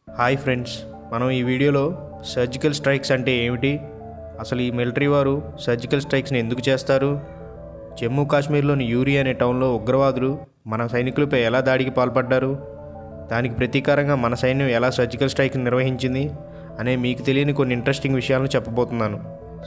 hi friends మనం ఈ వీడియోలో సర్జికల్ స్ట్రైక్స్ అంటే ఏమిటి అసలు ఈ మిలిటరీ వారు సర్జికల్ స్ట్రైక్స్ని ఎందుకు చేస్తారు జమ్మూ కాశ్మీర్లోని యూరి అనే టౌన్లో ఉగ్రవాదులు మన సైనికులపై ఎలా దాడికి పాల్పడ్డారు దానికి ప్రతీకారంగా మన సైన్యం ఎలా సర్జికల్ స్ట్రైక్ నిర్వహించింది అనే మీకు తెలియని కొన్ని ఇంట్రెస్టింగ్ విషయాలను చెప్పబోతున్నాను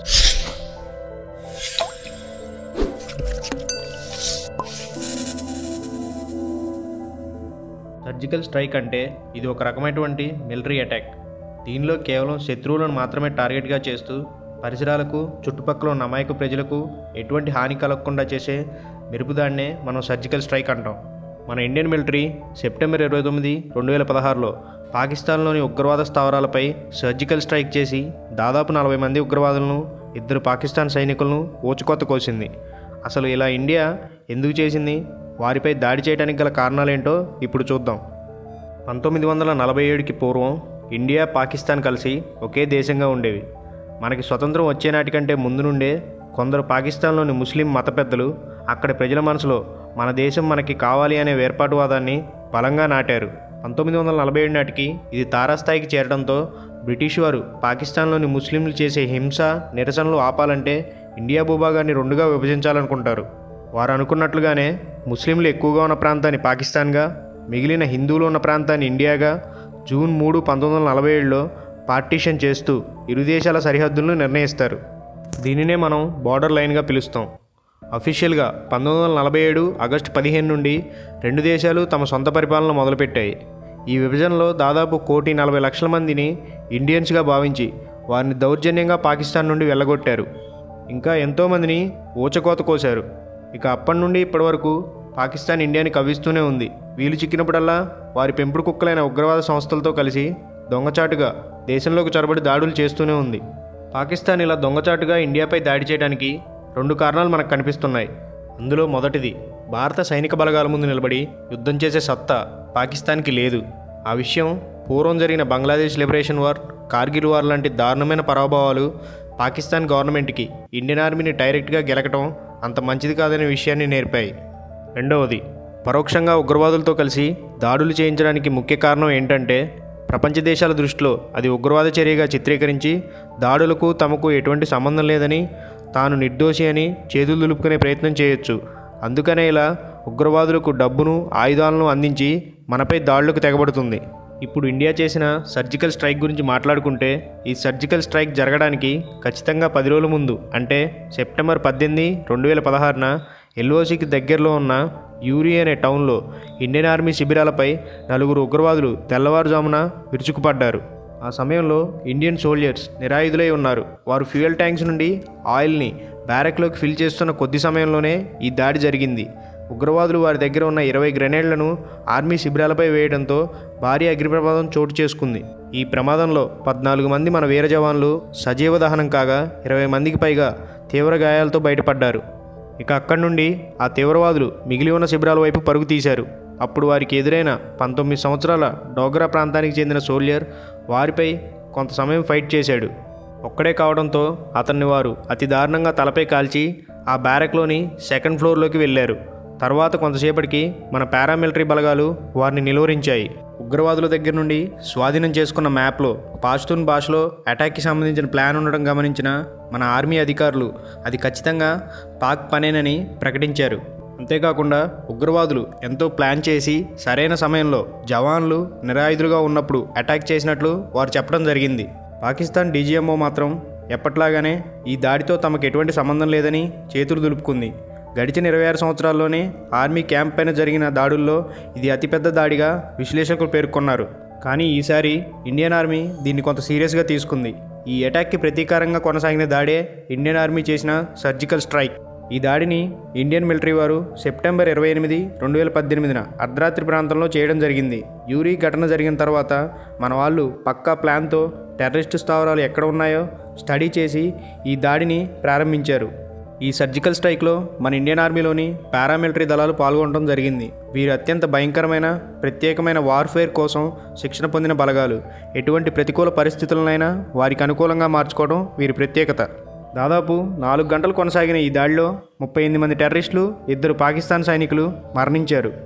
సర్జికల్ స్ట్రైక్ అంటే ఇది ఒక రకమైనటువంటి మిలిటరీ అటాక్ దీనిలో కేవలం శత్రువులను మాత్రమే టార్గెట్గా చేస్తూ పరిసరాలకు చుట్టుపక్కల ఉన్న అమాయక ప్రజలకు ఎటువంటి హాని కలగకుండా చేసే మెరుపుదాన్నే మనం సర్జికల్ స్ట్రైక్ అంటాం మన ఇండియన్ మిలిటరీ సెప్టెంబర్ ఇరవై తొమ్మిది రెండు వేల పదహారులో పాకిస్తాన్లోని ఉగ్రవాద స్థావరాలపై సర్జికల్ స్ట్రైక్ చేసి దాదాపు నలభై మంది ఉగ్రవాదులను ఇద్దరు పాకిస్తాన్ సైనికులను ఊచకొత్త కోసింది అసలు ఇలా ఇండియా ఎందుకు చేసింది వారిపై దాడి చేయడానికి గల కారణాలేంటో ఇప్పుడు చూద్దాం పంతొమ్మిది వందల నలభై ఏడుకి పూర్వం ఇండియా పాకిస్తాన్ కలిసి ఒకే దేశంగా ఉండేవి మనకి స్వతంత్రం వచ్చే నాటికంటే ముందు నుండే కొందరు పాకిస్తాన్లోని ముస్లిం మత పెద్దలు అక్కడి ప్రజల మనసులో మన దేశం మనకి కావాలి అనే వేర్పాటువాదాన్ని బలంగా నాటారు పంతొమ్మిది వందల నలభై ఏడు నాటికి ఇది తారాస్థాయికి చేరడంతో బ్రిటిష్ వారు పాకిస్తాన్లోని ముస్లింలు చేసే హింస నిరసనలు ఆపాలంటే ఇండియా భూభాగాన్ని రెండుగా విభజించాలనుకుంటారు వారు అనుకున్నట్లుగానే ముస్లింలు ఎక్కువగా ఉన్న ప్రాంతాన్ని పాకిస్తాన్గా మిగిలిన హిందువులు ఉన్న ప్రాంతాన్ని ఇండియాగా జూన్ మూడు పంతొమ్మిది వందల నలభై ఏడులో పార్టీషన్ చేస్తూ ఇరు దేశాల సరిహద్దులను నిర్ణయిస్తారు దీనినే మనం బార్డర్ లైన్గా పిలుస్తాం అఫీషియల్గా పంతొమ్మిది వందల నలభై ఏడు ఆగస్టు పదిహేను నుండి రెండు దేశాలు తమ సొంత పరిపాలన మొదలుపెట్టాయి ఈ విభజనలో దాదాపు కోటి నలభై లక్షల మందిని ఇండియన్స్గా భావించి వారిని దౌర్జన్యంగా పాకిస్తాన్ నుండి వెళ్ళగొట్టారు ఇంకా ఎంతోమందిని ఊచకోత కోశారు ఇక అప్పటి నుండి ఇప్పటి వరకు పాకిస్తాన్ ఇండియాని కవ్విస్తూనే ఉంది వీలు చిక్కినప్పుడల్లా వారి పెంపుడు కుక్కలైన ఉగ్రవాద సంస్థలతో కలిసి దొంగచాటుగా దేశంలోకి చొరబడి దాడులు చేస్తూనే ఉంది పాకిస్తాన్ ఇలా దొంగచాటుగా ఇండియాపై దాడి చేయడానికి రెండు కారణాలు మనకు కనిపిస్తున్నాయి అందులో మొదటిది భారత సైనిక బలగాల ముందు నిలబడి యుద్ధం చేసే సత్తా పాకిస్తాన్కి లేదు ఆ విషయం పూర్వం జరిగిన Bangladesh liberation war Kargil war లాంటి దారుణమైన పరాభవాలు పాకిస్తాన్ గవర్నమెంట్కి ఇండియన్ ఆర్మీని డైరెక్ట్గా గెలకటం అంత మంచిది కాదనే విషయాన్ని నేర్పాయి రెండవది పరోక్షంగా ఉగ్రవాదులతో కలిసి దాడులు చేయించడానికి ముఖ్య కారణం ఏంటంటే ప్రపంచ దేశాల దృష్టిలో అది ఉగ్రవాద చర్యగా చిత్రీకరించి దాడులకు తమకు ఎటువంటి సంబంధం లేదని తాను నిర్దోషి అని చేతులు దులుపుకునే ప్రయత్నం చేయొచ్చు అందుకనే ఇలా ఉగ్రవాదులకు డబ్బును ఆయుధాలను అందించి మనపై దాడులకు తెగబడుతుంది ఇప్పుడు ఇండియా చేసిన సర్జికల్ స్ట్రైక్ గురించి మాట్లాడుకుంటే ఈ సర్జికల్ స్ట్రైక్ జరగడానికి ఖచ్చితంగా పది రోజుల ముందు అంటే సెప్టెంబర్ పద్దెనిమిది రెండు వేల పదహారున ఎల్ఓసికి దగ్గరలో ఉన్న యూరి అనే టౌన్లో ఇండియన్ ఆర్మీ శిబిరాలపై నలుగురు ఉగ్రవాదులు తెల్లవారుజామున విరుచుకుపడ్డారు ఆ సమయంలో ఇండియన్ సోల్జర్స్ నిరాయుధులై ఉన్నారు వారు ఫ్యూయల్ ట్యాంక్స్ నుండి ఆయిల్ని బ్యారెక్లోకి ఫిల్ చేస్తున్న కొద్ది సమయంలోనే ఈ దాడి జరిగింది ఉగ్రవాదులు వారి దగ్గర ఉన్న ఇరవై గ్రెనేడ్లను ఆర్మీ శిబిరాలపై వేయడంతో భారీ అగ్ని ప్రమాదం చోటు చేసుకుంది ఈ ప్రమాదంలో పద్నాలుగు మంది మన వీర జవాన్లు సజీవ దహనం కాగా ఇరవై మందికి పైగా తీవ్ర గాయాలతో బయటపడ్డారు ఇక అక్కడి నుండి ఆ తీవ్రవాదులు మిగిలి ఉన్న శిబిరాల వైపు పరుగు తీశారు అప్పుడు వారికి ఎదురైన పంతొమ్మిది సంవత్సరాల డోగ్రా ప్రాంతానికి చెందిన సోల్జర్ వారిపై కొంత సమయం ఫైట్ చేశాడు ఒక్కడే కావడంతో అతన్ని వారు అతి దారుణంగా తలపై కాల్చి ఆ బ్యారెక్లోని సెకండ్ ఫ్లోర్లోకి వెళ్ళారు తర్వాత కొంతసేపటికి మన పారామిలిటరీ బలగాలు వారిని నిలువరించాయి ఉగ్రవాదుల దగ్గర నుండి స్వాధీనం చేసుకున్న మ్యాప్లో పాష్తూన్ భాషలో అటాక్కి సంబంధించిన ప్లాన్ ఉండడం గమనించిన మన ఆర్మీ అధికారులు అది ఖచ్చితంగా పాక్ పనేనని ప్రకటించారు అంతేకాకుండా ఉగ్రవాదులు ఎంతో ప్లాన్ చేసి సరైన సమయంలో జవాన్లు నిరాయుధులుగా ఉన్నప్పుడు అటాక్ చేసినట్లు వారు చెప్పడం జరిగింది పాకిస్తాన్ డీజీఎంఓ మాత్రం ఎప్పట్లాగానే ఈ దాడితో తమకు ఎటువంటి సంబంధం లేదని చేతులు దులుపుకుంది గడిచిన ఇరవై ఆరు సంవత్సరాల్లోనే ఆర్మీ క్యాంప్ పైన జరిగిన దాడుల్లో ఇది అతిపెద్ద దాడిగా విశ్లేషకులు పేర్కొన్నారు కానీ ఈసారి ఇండియన్ ఆర్మీ దీన్ని కొంత సీరియస్గా తీసుకుంది ఈ అటాక్కి ప్రతీకారంగా కొనసాగిన దాడే ఇండియన్ ఆర్మీ చేసిన సర్జికల్ స్ట్రైక్ ఈ దాడిని ఇండియన్ మిలిటరీ వారు సెప్టెంబర్ ఇరవై ఎనిమిది రెండు వేల పద్దెనిమిదిన అర్ధరాత్రి ప్రాంతంలో చేయడం జరిగింది యూరీ ఘటన జరిగిన తర్వాత మన వాళ్ళు పక్కా ప్లాన్తో టెర్రరిస్టు స్థావరాలు ఎక్కడ ఉన్నాయో స్టడీ చేసి ఈ దాడిని ప్రారంభించారు ఈ సర్జికల్ స్ట్రైక్లో మన ఇండియన్ ఆర్మీలోని పారామిలిటరీ దళాలు పాల్గొనడం జరిగింది వీరు అత్యంత భయంకరమైన ప్రత్యేకమైన వార్ఫేర్ కోసం శిక్షణ పొందిన బలగాలు ఎటువంటి ప్రతికూల పరిస్థితులనైనా వారికి అనుకూలంగా మార్చుకోవడం వీరి ప్రత్యేకత దాదాపు నాలుగు గంటలు కొనసాగిన ఈ దాడిలో ముప్పై ఎనిమిది మంది టెర్రరిస్టులు ఇద్దరు పాకిస్తాన్ సైనికులు మరణించారు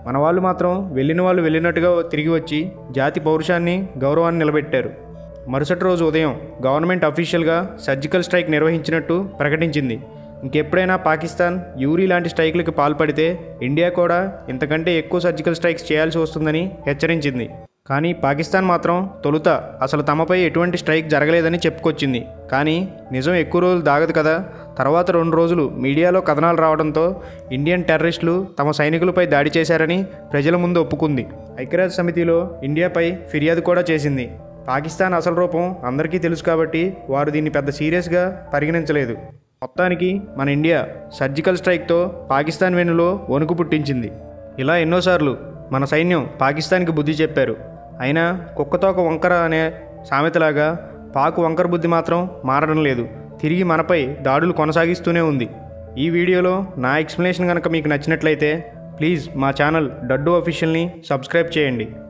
మన వాళ్ళు మాత్రం వెళ్ళిన వాళ్ళు వెళ్ళినట్టుగా తిరిగి వచ్చి జాతి పౌరుషాన్ని గౌరవాన్ని నిలబెట్టారు మరుసటి రోజు ఉదయం గవర్నమెంట్ అఫీషియల్గా సర్జికల్ స్ట్రైక్ నిర్వహించినట్టు ప్రకటించింది ఇంకెప్పుడైనా పాకిస్తాన్ యూరీ లాంటి స్ట్రైక్లకు పాల్పడితే ఇండియా కూడా ఇంతకంటే ఎక్కువ సర్జికల్ స్ట్రైక్స్ చేయాల్సి వస్తుందని హెచ్చరించింది కానీ పాకిస్తాన్ మాత్రం తొలుత అసలు తమపై ఎటువంటి స్ట్రైక్ జరగలేదని చెప్పుకొచ్చింది కానీ నిజం ఎక్కువ రోజులు దాగదు కదా తర్వాత రెండు రోజులు మీడియాలో కథనాలు రావడంతో ఇండియన్ టెర్రరిస్టులు తమ సైనికులపై దాడి చేశారని ప్రజల ముందు ఒప్పుకుంది ఐక్యరాజ్య సమితిలో ఇండియాపై ఫిర్యాదు కూడా చేసింది పాకిస్తాన్ అసలు రూపం అందరికీ తెలుసు కాబట్టి వారు దీన్ని పెద్ద సీరియస్గా పరిగణించలేదు మొత్తానికి మన ఇండియా సర్జికల్ స్ట్రైక్తో పాకిస్తాన్ వెన్నులో వణుకు పుట్టించింది ఇలా ఎన్నోసార్లు మన సైన్యం పాకిస్తాన్కి బుద్ధి చెప్పారు అయినా కుక్కతోక వంకర అనే సామెతలాగా పాకు వంకర బుద్ధి మాత్రం మారడం లేదు తిరిగి మనపై దాడులు కొనసాగిస్తూనే ఉంది ఈ వీడియోలో నా ఎక్స్ప్లెనేషన్ కనుక మీకు నచ్చినట్లయితే ప్లీజ్ మా ఛానల్ డడ్డు అఫీషియల్ని సబ్స్క్రైబ్ చేయండి